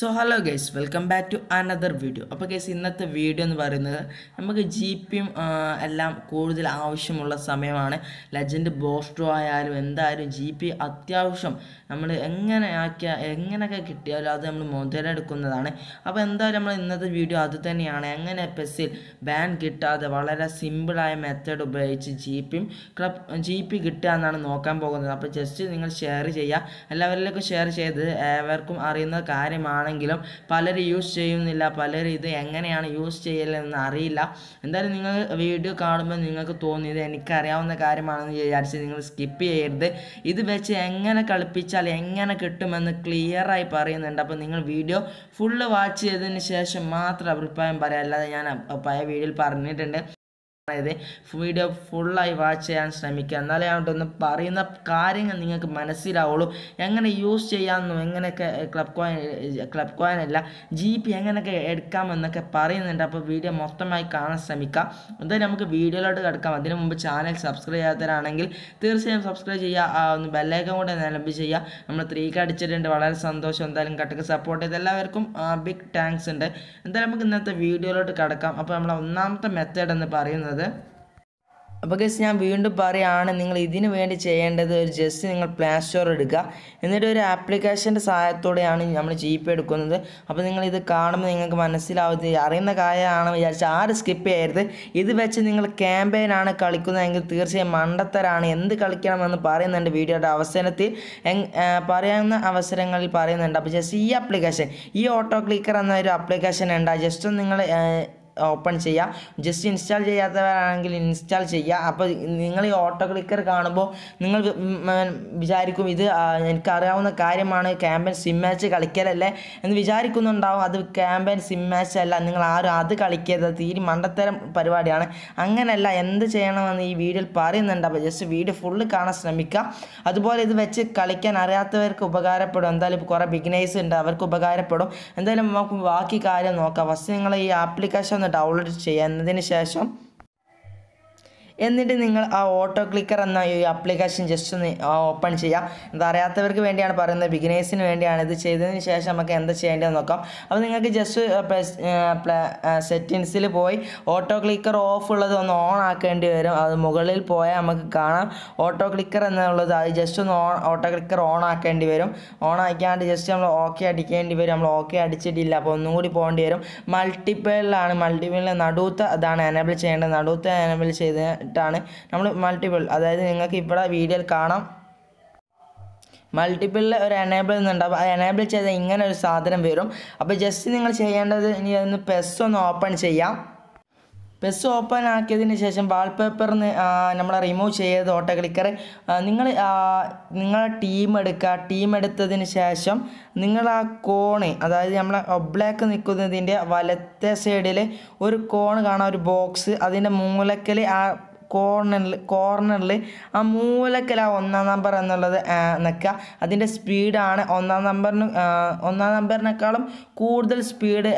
so hello guys welcome back to another video അപ്പോൾ guys ഇന്നത്തെ video എന്ന് പറയുന്നത് നമുക്ക് ജി പിയും എല്ലാം കൂടുതൽ ആവശ്യമുള്ള സമയമാണ് ലെജൻഡ് ബോസ്റ്റോ ആയാലും എന്തായാലും ജി പി അത്യാവശ്യം നമ്മൾ എങ്ങനെ ആക്കിയ എങ്ങനെയൊക്കെ കിട്ടിയാലും അത് നമ്മൾ മുതലെടുക്കുന്നതാണ് അപ്പോൾ എന്തായാലും നമ്മൾ ഇന്നത്തെ വീഡിയോ അത് തന്നെയാണ് എങ്ങനെ പെസ്സിൽ ബാൻ കിട്ടാതെ വളരെ സിമ്പിളായ മെത്തേഡ് ഉപയോഗിച്ച് ജി പിയും ക്ലബ് ജി പി കിട്ടുക എന്നാണ് നോക്കാൻ പോകുന്നത് അപ്പോൾ ജസ്റ്റ് നിങ്ങൾ ഷെയർ ചെയ്യുക എല്ലാവരിലേക്കും ഷെയർ ചെയ്ത് ഏവർക്കും അറിയുന്ന കാര്യമാണെങ്കിലും പലരും യൂസ് ചെയ്യുന്നില്ല പലരും ഇത് എങ്ങനെയാണ് യൂസ് ചെയ്യലെന്ന് അറിയില്ല എന്തായാലും നിങ്ങൾ വീഡിയോ കാണുമ്പോൾ നിങ്ങൾക്ക് തോന്നി ഇത് എനിക്കറിയാവുന്ന കാര്യമാണെന്ന് വിചാരിച്ച് നിങ്ങൾ സ്കിപ്പ് ചെയ്യരുത് ഇത് വെച്ച് എങ്ങനെ കളിപ്പിച്ചാൽ എങ്ങനെ കിട്ടുമെന്ന് ക്ലിയറായി പറയുന്നുണ്ട് അപ്പോൾ നിങ്ങൾ വീഡിയോ ഫുള്ള് വാച്ച് ചെയ്തതിന് ശേഷം മാത്രം അഭിപ്രായം പറയാം അല്ലാതെ ഞാൻ പഴയ വീഡിയോയിൽ പറഞ്ഞിട്ടുണ്ട് അതായത് വീഡിയോ ഫുള്ളായി വാച്ച് ചെയ്യാൻ ശ്രമിക്കുക എന്നാലേ ഒന്ന് പറയുന്ന കാര്യങ്ങൾ നിങ്ങൾക്ക് മനസ്സിലാവുള്ളൂ എങ്ങനെ യൂസ് ചെയ്യാമെന്നും എങ്ങനെയൊക്കെ ക്ലബ് കോയിൻ ക്ലബ് കോയിൻ അല്ല ജി പി എങ്ങനെയൊക്കെ എടുക്കാമെന്നൊക്കെ പറയുന്നുണ്ട് അപ്പോൾ വീഡിയോ മൊത്തമായി കാണാൻ ശ്രമിക്കാം എന്തായാലും നമുക്ക് വീഡിയോയിലോട്ട് കിടക്കാം അതിന് മുമ്പ് ചാനൽ സബ്സ്ക്രൈബ് ചെയ്യാത്തവരാണെങ്കിൽ തീർച്ചയായും സബ്സ്ക്രൈബ് ചെയ്യുക ആ ഒന്ന് ബെല്ലൈക്കൻ കൂടെ നിലമ്പ് ചെയ്യുക നമ്മൾ ത്രീക്ക് അടിച്ചിട്ടുണ്ട് വളരെ സന്തോഷം എന്തായാലും കട്ടക്ക് സപ്പോർട്ട് ചെയ്ത് എല്ലാവർക്കും ബിഗ് താങ്ക്സ് ഉണ്ട് എന്തായാലും നമുക്ക് ഇന്നത്തെ വീഡിയോയിലോട്ട് കിടക്കാം അപ്പോൾ നമ്മളെ ഒന്നാമത്തെ മെത്തേഡ് എന്ന് പറയുന്നത് അപ്പോൾ ഗസ് ഞാൻ വീണ്ടും പറയുകയാണ് നിങ്ങൾ ഇതിന് വേണ്ടി ചെയ്യേണ്ടത് ഒരു ജസ്റ്റ് നിങ്ങൾ പ്ലേ സ്റ്റോർ എടുക്കുക എന്നിട്ട് ഒരു ആപ്ലിക്കേഷൻ്റെ സഹായത്തോടെയാണ് നമ്മൾ ജി പേ എടുക്കുന്നത് അപ്പോൾ നിങ്ങൾ ഇത് കാണുമ്പോൾ നിങ്ങൾക്ക് മനസ്സിലാവുന്നത് അറിയുന്ന കാര്യമാണ് വിചാരിച്ച് ആരും സ്കിപ്പ് ചെയ്യരുത് ഇത് വെച്ച് നിങ്ങൾ ക്യാമ്പയിനാണ് കളിക്കുന്നതെങ്കിൽ തീർച്ചയായും മണ്ടത്തരാണ് എന്ത് കളിക്കണമെന്ന് പറയുന്നുണ്ട് വീഡിയോയുടെ അവസരത്തിൽ പറയാവുന്ന അവസരങ്ങളിൽ പറയുന്നുണ്ട് അപ്പോൾ ജസ്റ്റ് ഈ ആപ്ലിക്കേഷൻ ഈ ഓട്ടോ ക്ലിക്കർ എന്ന ഒരു ആപ്ലിക്കേഷൻ ഉണ്ട് ജസ്റ്റ് നിങ്ങൾ ഓപ്പൺ ചെയ്യുക ജസ്റ്റ് ഇൻസ്റ്റാൾ ചെയ്യാത്തവരാണെങ്കിൽ ഇൻസ്റ്റാൾ ചെയ്യുക അപ്പോൾ നിങ്ങൾ ഈ ഓട്ടോ ക്ലിക്കർ കാണുമ്പോൾ നിങ്ങൾ വിചാരിക്കും ഇത് എനിക്കറിയാവുന്ന കാര്യമാണ് ക്യാമ്പയിൻ സിം മാച്ച് കളിക്കലല്ലേ എന്ന് വിചാരിക്കുന്നുണ്ടാവും അത് ക്യാമ്പയിൻ സിം മാച്ച് അല്ല നിങ്ങൾ ആരും അത് കളിക്കരുത് തീരെ മണ്ടത്തരം പരിപാടിയാണ് അങ്ങനെയല്ല എന്ത് ചെയ്യണമെന്ന് ഈ വീഡിയോയിൽ പറയുന്നുണ്ട് അപ്പോൾ ജസ്റ്റ് വീഡിയോ ഫുള്ള് കാണാൻ ശ്രമിക്കുക അതുപോലെ ഇത് വെച്ച് കളിക്കാൻ അറിയാത്തവർക്ക് ഉപകാരപ്പെടും എന്തായാലും കുറേ ബിഗിനേഴ്സ് ഉണ്ട് അവർക്ക് ഉപകാരപ്പെടും എന്തായാലും നമുക്ക് ബാക്കി കാര്യം നോക്കാം ഫസ്റ്റ് നിങ്ങൾ ഈ ആപ്ലിക്കേഷൻ ഒന്ന് ഡൗൺലോഡ് ചെയ്യുക എന്നതിന് ശേഷം എന്നിട്ട് നിങ്ങൾ ആ ഓട്ടോ ക്ലിക്കർ എന്ന ഈ ആപ്ലിക്കേഷൻ ജസ്റ്റ് ഒന്ന് ഓപ്പൺ ചെയ്യാം ഇത് അറിയാത്തവർക്ക് വേണ്ടിയാണ് പറയുന്നത് ബിഗിനേഴ്സിന് വേണ്ടിയാണ് ഇത് ചെയ്തതിന് ശേഷം നമുക്ക് എന്താ ചെയ്യേണ്ടതെന്ന് നോക്കാം അപ്പോൾ നിങ്ങൾക്ക് ജസ്റ്റ് സെറ്റിങ്സിൽ പോയി ഓട്ടോ ക്ലിക്കർ ഓഫ് ഉള്ളത് ഒന്ന് ഓൺ ആക്കേണ്ടി വരും അത് മുകളിൽ പോയാൽ നമുക്ക് കാണാം ഓട്ടോ ക്ലിക്കർ എന്നുള്ളത് അത് ജസ്റ്റ് ഒന്ന് ഓൺ ഓട്ടോ ക്ലിക്കർ ഓൺ ആക്കേണ്ടി വരും ഓൺ ആക്കിയാണ്ട് ജസ്റ്റ് നമ്മൾ ഓക്കെ അടിക്കേണ്ടി വരും നമ്മൾ ഓക്കെ അടിച്ചിട്ടില്ല അപ്പോൾ ഒന്നും കൂടി പോകേണ്ടി വരും മൾട്ടിപ്പിളിലാണ് മൾട്ടിപ്പിളിൽ നടുവത്തെ അതാണ് എനേബിൾ ചെയ്യേണ്ടത് നടുവത്തെ എനേബിൾ ചെയ്ത് ാണ് നമ്മൾ മൾട്ടിപ്പിൾ അതായത് നിങ്ങൾക്ക് ഇവിടെ വീഡിയോയിൽ കാണാം മൾട്ടിപ്പിളിൽ ഒരു എനേബിൾ എന്നുണ്ട് അപ്പോൾ ആ എനേബിൾ ചെയ്താൽ ഇങ്ങനെ ഒരു സാധനം വരും അപ്പോൾ ജസ്റ്റ് നിങ്ങൾ ചെയ്യേണ്ടത് ഇനി ഒന്ന് പെസ് ഒന്ന് ഓപ്പൺ ചെയ്യാം പെസ് ഓപ്പൺ ആക്കിയതിന് ശേഷം വാൾപേപ്പറിന് നമ്മൾ റിമൂവ് ചെയ്ത് ഓട്ടോ ക്ലിക്കർ നിങ്ങൾ നിങ്ങളെ ടീം എടുക്കുക ടീം എടുത്തതിന് ശേഷം നിങ്ങൾ ആ കോണ് അതായത് നമ്മളെ ഒബ്ലാക്ക് നിൽക്കുന്നതിൻ്റെ വലത്തെ സൈഡിൽ ഒരു കോണ് കാണാം ഒരു ബോക്സ് അതിൻ്റെ മൂലക്കൽ ആ കോർണറിൽ കോർണറിൽ ആ മൂലക്കൽ ആ ഒന്നാം നമ്പർ എന്നുള്ളത് നിൽക്കുക അതിൻ്റെ സ്പീഡാണ് ഒന്നാം നമ്പറിന് ഒന്നാം നമ്പറിനേക്കാളും കൂടുതൽ സ്പീഡ്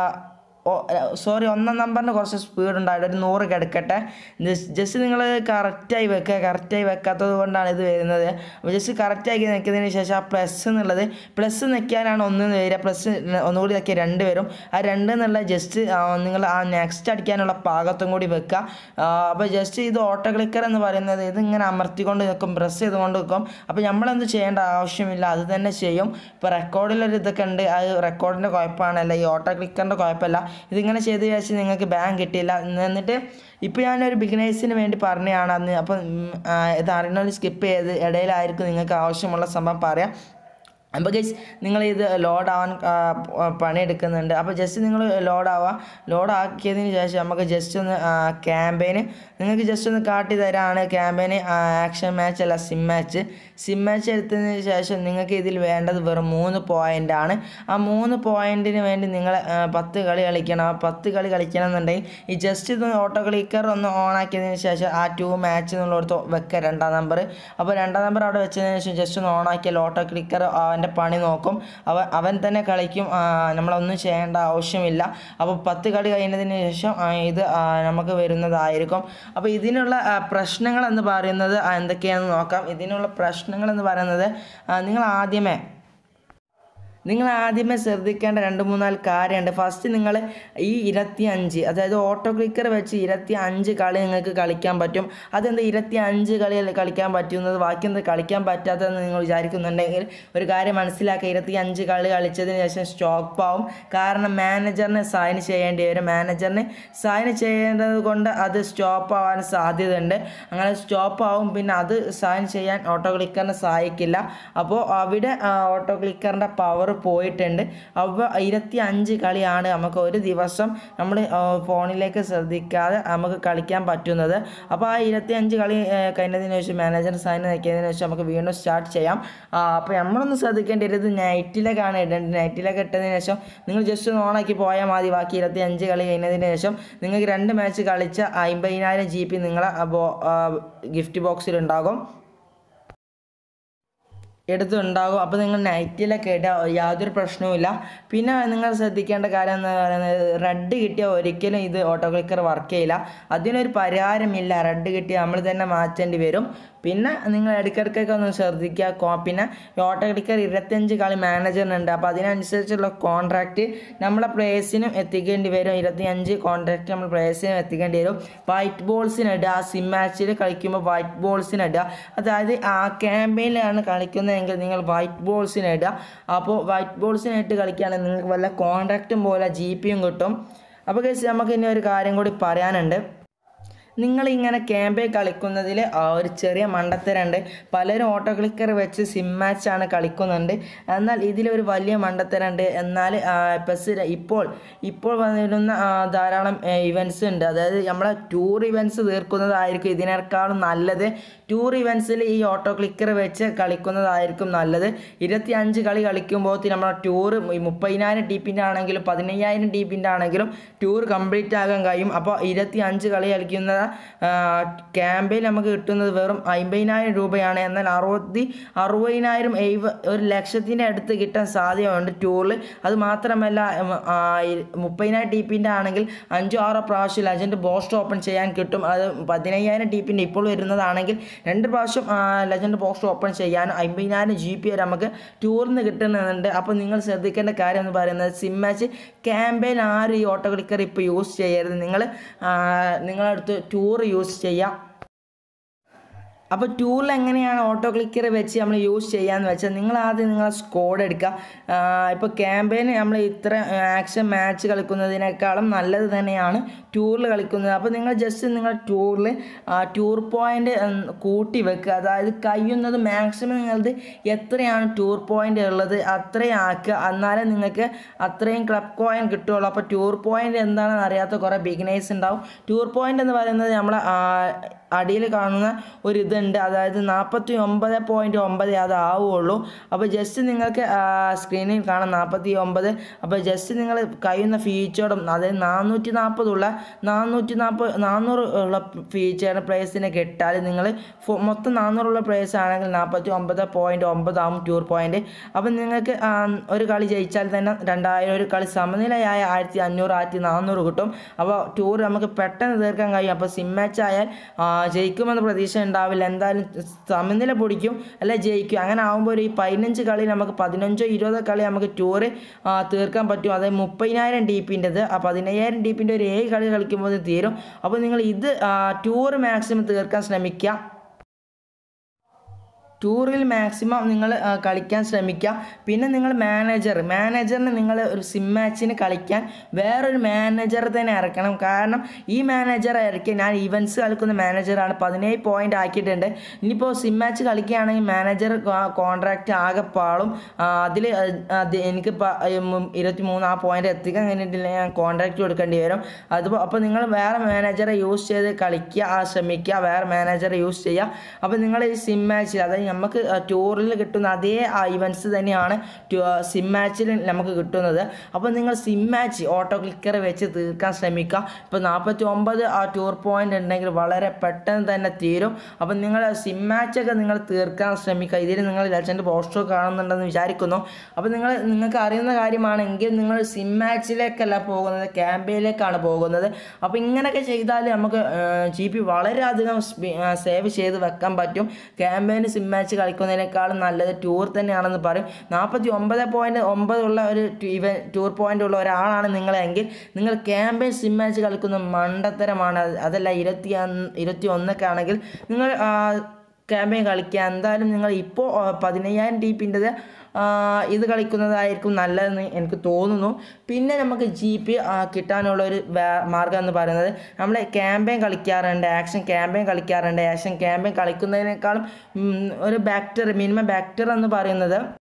സോറി ഒന്നാം നമ്പറിന് കുറച്ച് സ്പീഡ് ഉണ്ടായിട്ട് ഒരു നൂറ് കിടക്കട്ടെ ജസ്റ്റ് നിങ്ങൾ കറക്റ്റായി വെക്കുക കറക്റ്റായി വെക്കാത്തത് കൊണ്ടാണ് ഇത് വരുന്നത് അപ്പോൾ ജസ്റ്റ് കറക്റ്റാക്കി നിൽക്കുന്നതിന് ശേഷം ആ പ്ലസ് എന്നുള്ളത് പ്ലസ് നിൽക്കാനാണ് ഒന്ന് വരിക പ്ലസ് ഒന്നുകൂടി നിൽക്കിയ രണ്ട് വരും ആ രണ്ട് എന്നുള്ള ജസ്റ്റ് നിങ്ങൾ ആ നെക്സ്റ്റ് അടിക്കാനുള്ള പാകത്തും കൂടി വെക്കുക അപ്പോൾ ജസ്റ്റ് ഇത് ഓട്ടോ ക്ലിക്കർ എന്ന് പറയുന്നത് ഇത് ഇങ്ങനെ അമർത്തിക്കൊണ്ട് നിൽക്കും പ്രസ് ചെയ്തുകൊണ്ട് നിൽക്കും അപ്പോൾ നമ്മളെന്ത് ചെയ്യേണ്ട ആവശ്യമില്ല അത് തന്നെ ചെയ്യും ഇപ്പോൾ റെക്കോർഡിലൊരു ഇതൊക്കെ ഉണ്ട് അത് റെക്കോർഡിൻ്റെ കുഴപ്പമാണല്ല ഈ ഓട്ടോ ക്ലിക്കറിൻ്റെ കുഴപ്പമില്ല ഇതിങ്ങനെ ചെയ്ത് വെച്ച് നിങ്ങൾക്ക് ബാങ്ക് കിട്ടിയില്ല എന്നിട്ട് ഇപ്പോൾ ഞാനൊരു ബിഗിനേഴ്സിന് വേണ്ടി പറഞ്ഞതാണ് അന്ന് അപ്പം ഇത് അറിയണമെങ്കിൽ സ്കിപ്പ് ചെയ്ത് ഇടയിലായിരിക്കും നിങ്ങൾക്ക് ആവശ്യമുള്ള സംഭവം പറയാം അപ്പോൾ ഗൈസ് നിങ്ങൾ ഇത് ലോഡ് ആവാൻ പണിയെടുക്കുന്നുണ്ട് അപ്പോൾ ജസ്റ്റ് നിങ്ങൾ ലോഡ് ആവുക ലോഡ് ആക്കിയതിന് ശേഷം നമുക്ക് ജസ്റ്റ് ഒന്ന് ക്യാമ്പയിന് നിങ്ങൾക്ക് ജസ്റ്റ് ഒന്ന് കാട്ടി തരാണ് ക്യാമ്പയിന് ആക്ഷൻ മാച്ച് അല്ല സിം മാച്ച് സിം മാച്ച് എടുത്തതിന് ശേഷം നിങ്ങൾക്ക് ഇതിൽ വേണ്ടത് വെറും മൂന്ന് പോയിൻ്റ് ആണ് ആ മൂന്ന് പോയിൻറ്റിന് വേണ്ടി നിങ്ങൾ പത്ത് കളി കളിക്കണം ആ പത്ത് കളി കളിക്കണം എന്നുണ്ടെങ്കിൽ ഈ ജസ്റ്റ് ഇത് ഓട്ടോ ക്ലിക്കർ ഒന്ന് ഓൺ ആക്കിയതിന് ശേഷം ആ ടു മാച്ച് എന്നുള്ളടത്ത് വെക്കുക രണ്ടാം നമ്പർ അപ്പോൾ രണ്ടാം നമ്പർ അവിടെ വെച്ചതിന് ശേഷം ജസ്റ്റ് ഒന്ന് ഓൺ ആക്കിയാൽ ഓട്ടോ ക്ലിക്കർ അവൻ്റെ പണി നോക്കും അവൻ അവൻ തന്നെ കളിക്കും നമ്മളൊന്നും ചെയ്യേണ്ട ആവശ്യമില്ല അപ്പോൾ പത്ത് കളി കഴിഞ്ഞതിന് ശേഷം ഇത് നമുക്ക് വരുന്നതായിരിക്കും അപ്പോൾ ഇതിനുള്ള പ്രശ്നങ്ങൾ എന്ന് പറയുന്നത് എന്തൊക്കെയാണെന്ന് നോക്കാം ഇതിനുള്ള പ്രശ്നങ്ങൾ എന്ന് പറയുന്നത് നിങ്ങൾ ആദ്യമേ നിങ്ങൾ ആദ്യമേ ശ്രദ്ധിക്കേണ്ട രണ്ട് മൂന്നാല് കാര്യമുണ്ട് ഫസ്റ്റ് നിങ്ങൾ ഈ ഇരുപത്തി അഞ്ച് അതായത് ഓട്ടോ ക്ലിക്കർ വെച്ച് ഇരുപത്തി അഞ്ച് കളി നിങ്ങൾക്ക് കളിക്കാൻ പറ്റും അതെന്താ ഇരുപത്തി അഞ്ച് കളി കളിക്കാൻ പറ്റുന്നത് ബാക്കി എന്താ കളിക്കാൻ പറ്റാത്തതെന്ന് നിങ്ങൾ വിചാരിക്കുന്നുണ്ടെങ്കിൽ ഒരു കാര്യം മനസ്സിലാക്കുക ഇരുപത്തി അഞ്ച് കളി കളിച്ചതിന് ശേഷം സ്റ്റോപ്പ് ആവും കാരണം മാനേജറിനെ സൈൻ ചെയ്യേണ്ടി വരും മാനേജറിന് സൈൻ ചെയ്യേണ്ടത് കൊണ്ട് അത് സ്റ്റോപ്പ് ആവാൻ സാധ്യതയുണ്ട് അങ്ങനെ സ്റ്റോപ്പ് ആവും പിന്നെ അത് സൈൻ ചെയ്യാൻ ഓട്ടോ ക്ലിക്കറിന് സഹായിക്കില്ല അപ്പോൾ അവിടെ ഓട്ടോ ക്ലിക്കറിൻ്റെ പവർ പോയിട്ടുണ്ട് അപ്പോൾ ഇരുപത്തി അഞ്ച് കളിയാണ് നമുക്ക് ഒരു ദിവസം നമ്മൾ ഫോണിലേക്ക് ശ്രദ്ധിക്കാതെ നമുക്ക് കളിക്കാൻ പറ്റുന്നത് അപ്പോൾ ആ ഇരുപത്തി അഞ്ച് കളി ആ, കഴിഞ്ഞതിന് ശേഷം മാനേജർ സൈൻ നോക്കിയതിന് ശേഷം നമുക്ക് വീണ്ടും സ്റ്റാർട്ട് ചെയ്യാം ആ, അപ്പോൾ നമ്മളൊന്ന് ശ്രദ്ധിക്കേണ്ടത് ഇത് നൈറ്റിലേക്കാണ് ഇടേണ്ടത് നൈറ്റിലേക്ക് ഇട്ടതിന് ശേഷം നിങ്ങൾ ജസ്റ്റ് ഒന്ന് ഓണാക്കി പോയാൽ മതി ബാക്കി ഇരുപത്തി അഞ്ച് കളി കഴിഞ്ഞതിന് ശേഷം നിങ്ങൾക്ക് രണ്ട് മാച്ച് കളിച്ച അമ്പതിനായിരം ജി പി നിങ്ങളെ ഗിഫ്റ്റ് ബോക്സിൽ ഉണ്ടാകും എടുത്തുണ്ടാകും അപ്പോൾ നിങ്ങൾ നൈറ്റിലൊക്കെ ഇടുക യാതൊരു പ്രശ്നവുമില്ല പിന്നെ നിങ്ങൾ ശ്രദ്ധിക്കേണ്ട കാര്യം എന്ന് പറയുന്നത് റെഡ് കിട്ടിയ ഒരിക്കലും ഇത് ഓട്ടോ ക്ലിക്കർ വർക്ക് ചെയ്യില്ല അതിനൊരു പരിഹാരമില്ല റെഡ് കിട്ടിയ നമ്മൾ തന്നെ മാറ്റേണ്ടി വരും പിന്നെ നിങ്ങൾ ഇടയ്ക്കിടയ്ക്കൊക്കെ ഒന്ന് ശ്രദ്ധിക്കുക കോ- പിന്നെ ഈ ഓട്ടോ ക്ലിക്കർ ഇരുപത്തഞ്ച് കളി മാനേജറിനുണ്ട് അപ്പോൾ അതിനനുസരിച്ചുള്ള കോൺട്രാക്റ്റ് നമ്മളെ പ്ലേയേഴ്സിനും എത്തിക്കേണ്ടി വരും ഇരുപത്തിയഞ്ച് കോൺട്രാക്റ്റ് നമ്മൾ പ്ലേയേഴ്സിനും എത്തിക്കേണ്ടി വരും വൈറ്റ് ബോൾസിന് ഇടുക സിം മാച്ചിൽ കളിക്കുമ്പോൾ വൈറ്റ് ബോൾസിന് ഇടുക അതായത് ആ ക്യാമ്പയിലാണ് കളിക്കുന്നതെങ്കിൽ നിങ്ങൾ വൈറ്റ് ബോൾസിന് ഇടുക അപ്പോൾ വൈറ്റ് ബോൾസിന് ഇട്ട് കളിക്കുകയാണെങ്കിൽ നിങ്ങൾക്ക് വല്ല കോൺട്രാക്റ്റും പോലെ ജി പിയും കിട്ടും അപ്പോൾ കേസ് നമുക്ക് ഇനി ഒരു കാര്യം കൂടി പറയാനുണ്ട് നിങ്ങളിങ്ങനെ ക്യാമ്പേ കളിക്കുന്നതിൽ ഒരു ചെറിയ മണ്ടത്തരമുണ്ട് പലരും ഓട്ടോ ക്ലിക്കർ വെച്ച് സിം മാച്ചാണ് കളിക്കുന്നുണ്ട് എന്നാൽ ഇതിലൊരു വലിയ മണ്ടത്തരമുണ്ട് എന്നാൽ പെസ് ഇപ്പോൾ ഇപ്പോൾ വന്നിരുന്ന ആ, ധാരാളം ഇവൻറ്റ്സ് ഉണ്ട് അതായത് നമ്മളെ ടൂർ ഇവൻറ്റ്സ് തീർക്കുന്നതായിരിക്കും ഇതിനേക്കാളും നല്ലത് ടൂർ ഇവൻറ്റ്സിൽ ഈ ഓട്ടോ ക്ലിക്കർ വെച്ച് കളിക്കുന്നതായിരിക്കും നല്ലത് ഇരുപത്തി അഞ്ച് കളി കളിക്കുമ്പോൾ നമ്മളെ ടൂർ മുപ്പതിനായിരം ടീപ്പിൻ്റെ ആണെങ്കിലും പതിനയ്യായിരം ടീപ്പിൻ്റെ ആണെങ്കിലും ടൂർ കംപ്ലീറ്റ് ആകാൻ കഴിയും അപ്പോൾ ഇരുപത്തി അഞ്ച് കളി കളിക്കുന്ന ക്യാമ്പയിൽ നമുക്ക് കിട്ടുന്നത് വെറും അമ്പതിനായിരം രൂപയാണ് എന്നാൽ അറുപത്തി അറുപതിനായിരം എഴുപ ഒരു ലക്ഷത്തിൻ്റെ അടുത്ത് കിട്ടാൻ സാധ്യതയുണ്ട് ടൂറിൽ അത് മാത്രമല്ല ഉം, ആ, ഇ- മുപ്പതിനായിരം ടീപ്പിൻ്റെ ആണെങ്കിൽ അഞ്ചോ ആറോ പ്രാവശ്യം ലെജൻഡ് ബോസ്റ്റ് ഓപ്പൺ ചെയ്യാൻ കിട്ടും അത് പതിനയ്യായിരം ടീപ്പിൻ്റെ ഇപ്പോൾ വരുന്നതാണെങ്കിൽ രണ്ട് പ്രാവശ്യം ലെജൻഡ് ബോസ്റ്റ് ഓപ്പൺ ചെയ്യാനും അമ്പതിനായിരം ജി പി വരെ നമുക്ക് ടൂറിൽ നിന്ന് കിട്ടുന്നുണ്ട് അപ്പോൾ നിങ്ങൾ ശ്രദ്ധിക്കേണ്ട കാര്യം എന്ന് പറയുന്നത് സിം മാച്ച് ക്യാമ്പയിൻ ആരും ഈ ഓട്ടോ ക്ലിക്കർ ഇപ്പോൾ യൂസ് ചെയ്യരുത് നിങ്ങൾ നിങ്ങളടുത്ത് ടൂർ യൂസ് ചെയ്യാം അപ്പോൾ ടൂറിൽ എങ്ങനെയാണ് ഓട്ടോ ക്ലിക്കർ വെച്ച് നമ്മൾ യൂസ് ചെയ്യാന്ന് വെച്ചാൽ നിങ്ങൾ ആദ്യം നിങ്ങളെ സ്കോഡ് എടുക്കുക ഇപ്പോൾ ക്യാമ്പയിന് നമ്മൾ ഇത്ര ആക്ഷൻ മാച്ച് കളിക്കുന്നതിനേക്കാളും നല്ലത് തന്നെയാണ് ടൂറിൽ കളിക്കുന്നത് അപ്പോൾ നിങ്ങൾ ജസ്റ്റ് നിങ്ങൾ ടൂറിൽ ടൂർ പോയിൻ്റ് കൂട്ടി വെക്കുക അതായത് കഴിയുന്നത് മാക്സിമം നിങ്ങളത് എത്രയാണ് ടൂർ പോയിൻ്റ് ഉള്ളത് അത്രയും ആക്കുക എന്നാലേ നിങ്ങൾക്ക് അത്രയും ക്ലബ് കോയിൻ കിട്ടുള്ളൂ അപ്പോൾ ടൂർ പോയിൻ്റ് എന്താണെന്ന് അറിയാത്ത കുറേ ബിഗിനേഴ്സ് ഉണ്ടാവും ടൂർ പോയിൻ്റ് എന്ന് പറയുന്നത് നമ്മളെ അടിയിൽ കാണുന്ന ഒരു ഇതുണ്ട് അതായത് നാൽപ്പത്തി ഒമ്പത് പോയിൻറ്റ് ഒമ്പത് അത് ആവുള്ളൂ അപ്പോൾ ജസ്റ്റ് നിങ്ങൾക്ക് സ്ക്രീനിൽ കാണാം നാൽപ്പത്തി ഒമ്പത് അപ്പോൾ ജസ്റ്റ് നിങ്ങൾ കഴിയുന്ന ഫീച്ചറും അതായത് നാനൂറ്റി നാൽപ്പതുള്ള നാനൂറ്റി നാൽപ്പത് നാനൂറ് ഉള്ള ഫീച്ചർ പ്ലേസിനെ കിട്ടാൽ നിങ്ങൾ മൊത്തം നാനൂറുള്ള പ്ലേസ് ആണെങ്കിൽ നാൽപ്പത്തി ഒമ്പത് പോയിൻറ്റ് ഒമ്പതാവും ടൂർ പോയിൻറ്റ് അപ്പം നിങ്ങൾക്ക് ആ, ഒരു കളി ജയിച്ചാൽ തന്നെ രണ്ടായിരം ഒരു കളി സമനിലയായ ആയിരത്തി അഞ്ഞൂറ് ആയിരത്തി നാനൂറ് കിട്ടും അപ്പോൾ ടൂർ നമുക്ക് പെട്ടെന്ന് തീർക്കാൻ കഴിയും അപ്പോൾ സിം മാച്ച് ആയാൽ ആ, ജയിക്കുമെന്ന് പ്രതീക്ഷ ഉണ്ടാവില്ല എന്തായാലും സമനില പൊടിക്കും അല്ലെ ജയിക്കും അങ്ങനെ ആകുമ്പോൾ ഒരു ഈ പതിനഞ്ച് കളി നമുക്ക് പതിനഞ്ചോ ഇരുപതോ കളി നമുക്ക് ടൂറ് തീർക്കാൻ പറ്റും അതായത് മുപ്പതിനായിരം ഡി പിൻ്റെത് ആ പതിനയ്യായിരം ഡി പിൻ്റെ ഒരു ഏഴ് കളി കളിക്കുമ്പോൾ ഇത് തീരും അപ്പോൾ നിങ്ങൾ ഇത് ടൂർ മാക്സിമം തീർക്കാൻ ശ്രമിക്കുക ടൂറിൽ മാക്സിമം നിങ്ങൾ കളിക്കാൻ ശ്രമിക്കുക പിന്നെ നിങ്ങൾ മാനേജർ മാനേജറിന് നിങ്ങൾ ഒരു സിം മാച്ചിന് കളിക്കാൻ വേറൊരു മാനേജർ തന്നെ ഇറക്കണം കാരണം ഈ മാനേജർ ഇറക്കി ഞാൻ ഇവൻറ്റ്സ് കളിക്കുന്ന മാനേജറാണ് പതിനേഴ് പോയിൻ്റ് ആക്കിയിട്ടുണ്ട് ഇനിയിപ്പോൾ സിം മാച്ച് കളിക്കുകയാണെങ്കിൽ മാനേജർ കോൺട്രാക്റ്റ് ആകെ പാളും അതിൽ എനിക്ക് ഇരുപത്തി മൂന്ന് ആ പോയിൻ്റ് എത്തിക്കാൻ കഴിഞ്ഞിട്ടില്ല ഞാൻ കോൺട്രാക്റ്റ് കൊടുക്കേണ്ടി വരും അതുപോലെ അപ്പോൾ നിങ്ങൾ വേറെ മാനേജറെ യൂസ് ചെയ്ത് കളിക്കുക ആ ശ്രമിക്കുക വേറെ മാനേജറെ യൂസ് ചെയ്യുക അപ്പോൾ നിങ്ങൾ ഈ സിം മാച്ചിൽ അതായത് നമുക്ക് ടൂറിൽ കിട്ടുന്ന അതേ ഇവൻറ്റ്സ് തന്നെയാണ് സിം മാച്ചിൽ നമുക്ക് കിട്ടുന്നത് അപ്പോൾ നിങ്ങൾ സിം മാച്ച് ഓട്ടോ ക്ലിക്കർ വെച്ച് തീർക്കാൻ ശ്രമിക്കുക ഇപ്പോൾ നാൽപ്പത്തി ഒമ്പത് ആ ടൂർ പോയിന്റ് ഉണ്ടെങ്കിൽ വളരെ പെട്ടെന്ന് തന്നെ തീരും അപ്പോൾ നിങ്ങൾ സിം മാച്ചൊക്കെ നിങ്ങൾ തീർക്കാൻ ശ്രമിക്കുക ഇതിൽ നിങ്ങൾ ലെജൻഡ് പോസ്റ്റർ കാണുന്നുണ്ടെന്ന് വിചാരിക്കുന്നു അപ്പോൾ നിങ്ങൾ നിങ്ങൾക്ക് അറിയുന്ന കാര്യമാണെങ്കിൽ നിങ്ങൾ സിം മാച്ചിലേക്കല്ല പോകുന്നത് ക്യാമ്പയിലേക്കാണ് പോകുന്നത് അപ്പോൾ ഇങ്ങനെയൊക്കെ ചെയ്താൽ നമുക്ക് ജി പി വളരെയധികം സേവ് ചെയ്ത് വെക്കാൻ പറ്റും ക്യാമ്പയിന് സിം മാച്ച് മാച്ച് കളിക്കുന്നതിനേക്കാളും നല്ലത് ടൂർ തന്നെയാണെന്ന് പറയും നാൽപ്പത്തി ഒമ്പത് പോയിൻറ്റ് ഒമ്പതുള്ള ഒരു ഇവൻ ടൂർ പോയിൻ്റ് ഉള്ള ഒരാളാണ് നിങ്ങളെങ്കിൽ നിങ്ങൾ ക്യാമ്പയിൻ സിം മാച്ച് കളിക്കുന്ന മണ്ടത്തരമാണ് അത് അതല്ല ഇരുപത്തി ഒന്ന് ഇരുപത്തി ഒന്നൊക്കെ ആണെങ്കിൽ നിങ്ങൾ ക്യാമ്പയിൻ കളിക്കുക എന്തായാലും നിങ്ങൾ ഇപ്പോൾ പതിനയ്യായിരം ടി പിൻ്റെത് ഇത് കളിക്കുന്നതായിരിക്കും നല്ലതെന്ന് എനിക്ക് തോന്നുന്നു പിന്നെ നമുക്ക് ജി പി കിട്ടാനുള്ള ഒരു വേ- മാർഗ്ഗം എന്ന് പറയുന്നത് നമ്മൾ ക്യാമ്പയിൻ കളിക്കാറുണ്ട് ആക്ഷൻ ക്യാമ്പയിൻ കളിക്കാറുണ്ട് ആക്ഷൻ ക്യാമ്പയിൻ കളിക്കുന്നതിനേക്കാളും ഉം, ഒരു ബാക്ടർ മിനിമം ബാക്ടർ എന്ന് പറയുന്നത്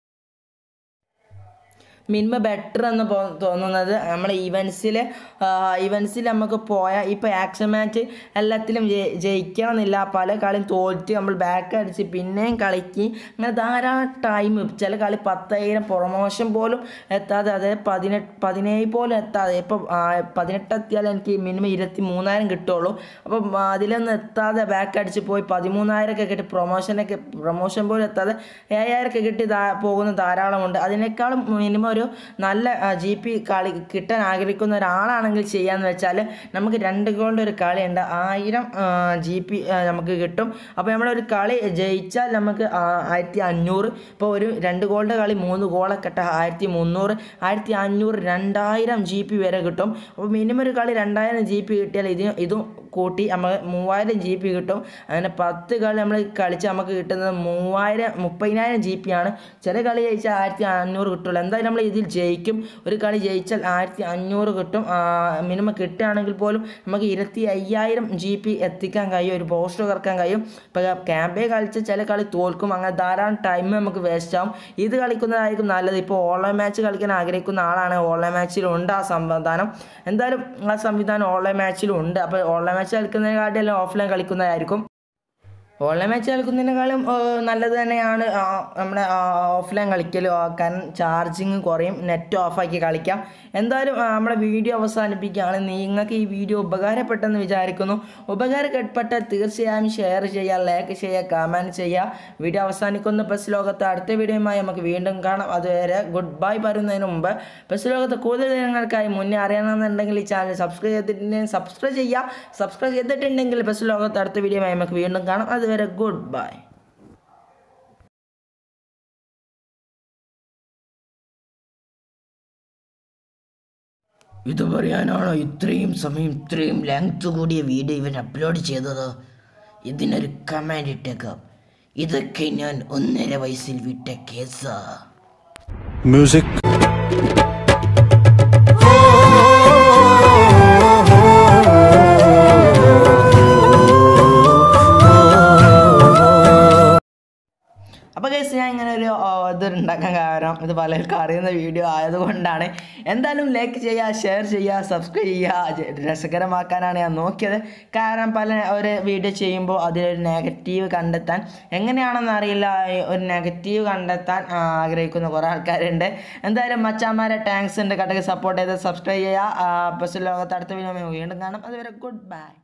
മിനിമം ബെറ്റർ എന്ന് പോ- തോന്നുന്നത് നമ്മൾ ഇവൻസിൽ ഇവൻസിൽ നമുക്ക് പോയാൽ ഇപ്പോൾ ആക്ഷൻ മാച്ച് എല്ലാത്തിലും ജയി- ജയിക്കണമെന്നില്ല പല കളിയും തോറ്റ് നമ്മൾ ബാക്ക് അടിച്ച് പിന്നെയും കളിക്ക് അങ്ങനെ ധാരാളം ടൈം ചില കളി പത്തായിരം പ്രൊമോഷൻ പോലും എത്താതെ അതായത് പതിനെട്ട് പതിനേഴ് പോലും എത്താതെ ഇപ്പോൾ പതിനെട്ട് എത്തിയാൽ എനിക്ക് മിനിമം ഇരുപത്തി മൂന്നായിരം കിട്ടുള്ളൂ അപ്പം അതിലൊന്നും എത്താതെ ബാക്ക് അടിച്ച് പോയി പതിമൂന്നായിരം ഒക്കെ കിട്ടി പ്രൊമോഷനൊക്കെ പ്രൊമോഷൻ പോലും എത്താതെ ഏഴായിരം ഒക്കെ കിട്ടി ധാ പോകുന്ന ധാരാളമുണ്ട് അതിനേക്കാളും മിനിമം ഒരു നല്ല ജി പി കളി കിട്ടാൻ ആഗ്രഹിക്കുന്ന ഒരാളാണെങ്കിൽ ചെയ്യാന്ന് വെച്ചാൽ നമുക്ക് രണ്ട് ഗോളിൻ്റെ ഒരു കളിയുണ്ട് ആയിരം ജി പി നമുക്ക് കിട്ടും അപ്പോൾ നമ്മളൊരു കളി ജയിച്ചാൽ നമുക്ക് ആ, ആയിരത്തി അഞ്ഞൂറ് ഇപ്പോൾ ഒരു രണ്ട് ഗോളിൻ്റെ കളി മൂന്ന് ഗോളൊക്കെ ഇട്ട ആയിരത്തി മുന്നൂറ് ആയിരത്തി അഞ്ഞൂറ് രണ്ടായിരം ജി പി വരെ കിട്ടും അപ്പോൾ മിനിമം ഒരു കളി രണ്ടായിരം ജി പി കിട്ടിയാൽ ഇതിന് ഇതും കൂട്ടി നമ്മൾ മൂവായിരം ജി പി കിട്ടും അങ്ങനെ പത്ത് കളി നമ്മൾ കളിച്ച് നമുക്ക് കിട്ടുന്നത് മൂവായിരം മുപ്പതിനായിരം ജി പി ആണ് ചില കളി ജയിച്ചാൽ ആയിരത്തി അഞ്ഞൂറ് കിട്ടുള്ളൂ എന്തായാലും നമ്മൾ ഇതിൽ ജയിക്കും ഒരു കളി ജയിച്ചാൽ ആയിരത്തി അഞ്ഞൂറ് കിട്ടും മിനിമം കിട്ടുകയാണെങ്കിൽ പോലും നമുക്ക് ഇരുപത്തി അയ്യായിരം ജി പി എത്തിക്കാൻ കഴിയും ഒരു പോസ്റ്റ് കറക്കാൻ കഴിയും ഇപ്പോൾ ക്യാമ്പേ കളിച്ച് ചില കളി തോൽക്കും അങ്ങനെ ധാരാളം ടൈം നമുക്ക് വേസ്റ്റ് ആവും ഇത് കളിക്കുന്നതായിരിക്കും നല്ലത് ഇപ്പോൾ ഓൺലൈൻ മാച്ച് കളിക്കാൻ ആഗ്രഹിക്കുന്ന ആളാണ് ഓൺലൈൻ മാച്ചിലുണ്ട് ആ സംവിധാനം എന്തായാലും ആ സംവിധാനം ഓൺലൈൻ മാച്ചിലും ഉണ്ട് അപ്പോൾ ഓൺലൈൻ മാച്ച് കളിക്കുന്നതിനെക്കാട്ടിലും ഓഫ്ലൈൻ കളിക്കുന്നതായിരിക്കും ഓൺലൈൻ മാച്ച് കളിക്കുന്നതിനേക്കാളും ആ, നല്ലത് തന്നെയാണ് ആ, നമ്മുടെ ഓഫ്ലൈൻ കളിക്കൽ ആ, കാരണം ചാർജിങ് കുറയും നെറ്റ് ഓഫാക്കി കളിക്കാം എന്തായാലും ആ, നമ്മുടെ വീഡിയോ അവസാനിപ്പിക്കുകയാണ് നിങ്ങൾക്ക് ഈ വീഡിയോ ഉപകാരപ്പെട്ടെന്ന് വിചാരിക്കുന്നു ഉപകാരപ്പെട്ടാൽ തീർച്ചയായും ഷെയർ ചെയ്യുക ലൈക്ക് ചെയ്യുക കമൻറ്റ് ചെയ്യുക വീഡിയോ അവസാനിക്കുന്ന ബസ് ലോകത്ത് അടുത്ത വീഡിയോയുമായി നമുക്ക് വീണ്ടും കാണാം അതുവരെ ഗുഡ് ബൈ പറയുന്നതിന് മുമ്പ് ബസ് ലോകത്ത് കൂടുതൽ ദിനങ്ങൾക്കായി മുന്നേ അറിയണമെന്നുണ്ടെങ്കിൽ ഈ ചാനൽ സബ്സ്ക്രൈബ് ചെയ്തിട്ടുണ്ടെങ്കിൽ സബ്സ്ക്രൈബ് ചെയ്യുക സബ്സ്ക്രൈബ് ചെയ്തിട്ടുണ്ടെങ്കിൽ ബസ് ലോകത്ത് അടുത്ത വീഡിയോയുമായി നമുക്ക് വീണ്ടും കാണാം അതുവരെ ഗുഡ് ബൈ ഇത് പറയാനാണോ ഇത്രയും സമയം ഇത്രയും ലെങ്ത് കൂടിയ വീഡിയോ ഇവൻ അപ്ലോഡ് ചെയ്തത് ഇതിനൊരു കമാൻഡ് ഇട്ടേക്കാം ഇതൊക്കെ ഞാൻ ഒന്നര വയസ്സിൽ വിട്ട കേസാ music അപ്പോൾ കേസ് ഞാൻ ഇങ്ങനെ ഒരു ആ, ഇത് ഉണ്ടാക്കാൻ കാരണം ഇത് പലർക്കും അറിയുന്ന വീഡിയോ ആയതുകൊണ്ടാണ് എന്തായാലും ലൈക്ക് ചെയ്യുക ഷെയർ ചെയ്യുക സബ്സ്ക്രൈബ് ചെയ്യുക ജ- രസകരമാക്കാനാണ് ഞാൻ നോക്കിയത് കാരണം പല ഒരു വീഡിയോ ചെയ്യുമ്പോൾ അതിലൊരു നെഗറ്റീവ് കണ്ടെത്താൻ എങ്ങനെയാണെന്ന് അറിയില്ല ഈ ഒരു നെഗറ്റീവ് കണ്ടെത്താൻ ആ, ആഗ്രഹിക്കുന്ന കുറേ ആൾക്കാരുണ്ട് എന്തായാലും മച്ചാന്മാരെ ടാങ്ക്സ് ഉണ്ട് കട്ടക്ക് സപ്പോർട്ട് ചെയ്ത് സബ്സ്ക്രൈബ് ചെയ്യുക ബസ് ലോകത്ത് അടുത്ത വീഡിയോ വീണ്ടും കാണാം അതുവരെ ഗുഡ് ബൈ